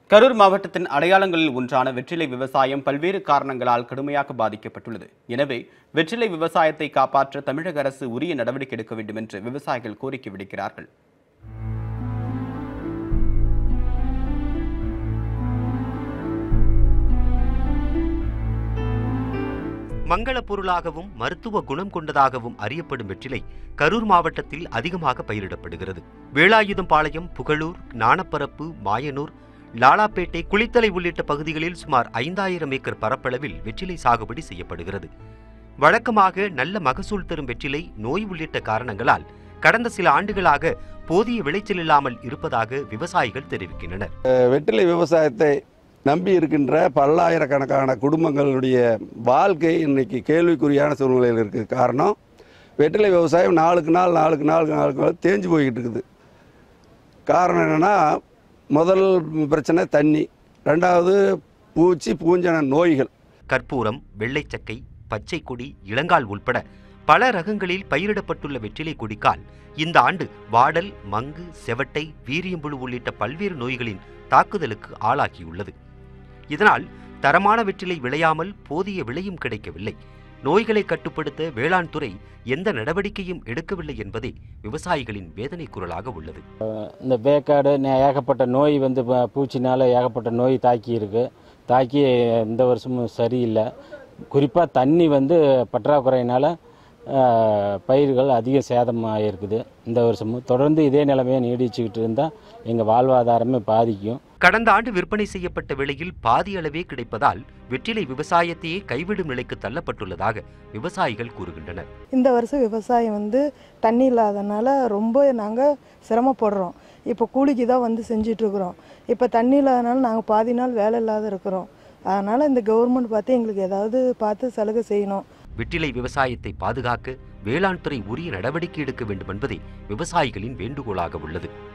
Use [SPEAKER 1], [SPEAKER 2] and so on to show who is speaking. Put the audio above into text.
[SPEAKER 1] கரூர் மாவட்டத்தின் அடையாளங்களில் ஒன்றான வெற்றிலை விவசாயம் பல்வேறு காரணங்களால் கடுமையாக பாதிக்கப்பட்டுள்ளது எனவே வெற்றிலை விவசாயத்தை காப்பாற்ற தமிழக அரசு உரிய நடவடிக்கை எடுக்க வேண்டும் என்று விவசாயிகள் கோரிக்கை விடுக்கிறார்கள்
[SPEAKER 2] மங்கள பொருளாகவும் மருத்துவ குணம் கொண்டதாகவும் அறியப்படும் வெற்றிலை கரூர் மாவட்டத்தில் அதிகமாக பயிரிடப்படுகிறது வேலாயுதம் பாளையம் புகழூர் ஞானப்பரப்பு மாயனூர் லாலாப்பேட்டை குளித்தலை உள்ளிட்ட பகுதிகளில் சுமார் ஐந்தாயிரம் ஏக்கர் பரப்பளவில் வெற்றிலை சாகுபடி செய்யப்படுகிறது வழக்கமாக நல்ல மகசூல் தரும் வெற்றிலை நோய் உள்ளிட்ட காரணங்களால் கடந்த சில ஆண்டுகளாக போதிய விளைச்சல் இல்லாமல் இருப்பதாக விவசாயிகள் தெரிவிக்கின்றனர்
[SPEAKER 3] வெற்றிலை விவசாயத்தை நம்பி இருக்கின்ற பல்லாயிரக்கணக்கான குடும்பங்களுடைய வாழ்க்கை இன்னைக்கு கேள்விக்குறியான சூழ்நிலையில் இருக்குது காரணம் வெற்றிலை விவசாயம் நாளுக்கு நாள் நாளுக்கு நாள் நாளுக்கு நாள் தேஞ்சு போய்கிட்டு இருக்குது காரணம் என்னென்னா முதல் பிரச்சனை தண்ணி ரெண்டாவது பூச்சி பூஞ்சன நோய்கள்
[SPEAKER 2] கற்பூரம் வெள்ளைச்சக்கை பச்சை கொடி இளங்கால் உள்பட பல ரகங்களில் பயிரிடப்பட்டுள்ள வெற்றிலை கொடிக்கால் இந்த ஆண்டு வாடல் மங்கு செவட்டை வீரியம்புழு உள்ளிட்ட பல்வேறு நோய்களின் தாக்குதலுக்கு ஆளாகியுள்ளது இதனால் தரமான வெற்றிலை விளையாமல் போதிய விலையும் கிடைக்கவில்லை நோய்களை கட்டுப்படுத்த வேளாண் துறை எந்த நடவடிக்கையும் எடுக்கவில்லை என்பதே விவசாயிகளின் வேதனை குரலாக உள்ளது
[SPEAKER 4] இந்த பேக்காடு நே- ஏகப்பட்ட நோய் வந்து ப- பூச்சினால ஏகப்பட்ட நோய் தாக்கி இருக்கு தாக்கி இந்த வருஷமும் சரியில்லை குறிப்பாக தண்ணி வந்து பற்றாக்குறையினால ஆஹ், பயிர்கள் அதிக சேதமாக இருக்குது இந்த வருஷமும் தொடர்ந்து இதே நிலைமையை நீடிச்சுக்கிட்டு இருந்தால் எங்கள் வாழ்வாதாரமே பாதிக்கும்
[SPEAKER 2] கடந்த ஆண்டு விற்பனை செய்யப்பட்ட விலையில் பாதி அளவே கிடைப்பதால் வெற்றிலை விவசாயத்தையே கைவிடும் நிலைக்கு தள்ளப்பட்டுள்ளதாக விவசாயிகள் கூறுகின்றனர்
[SPEAKER 5] இந்த வருஷம் விவசாயம் வந்து தண்ணி இல்லாதனால ரொம்ப நாங்கள் சிரமப்படுறோம் இப்போ கூலிக்கு தான் வந்து செஞ்சிட்ருக்குறோம் இப்போ தண்ணி இல்லாதனால நாங்கள் பாதி நாள் வேலை இல்லாத இருக்கிறோம் அதனால் இந்த கவர்மெண்ட் பார்த்து எங்களுக்கு ஏதாவது பார்த்து சலுகை செய்யணும்
[SPEAKER 2] வெற்றிலை விவசாயத்தை பாதுகாக்க வேளாண் துறை உரிய நடவடிக்கை எடுக்க வேண்டும் என்பதே விவசாயிகளின் வேண்டுகோளாக உள்ளது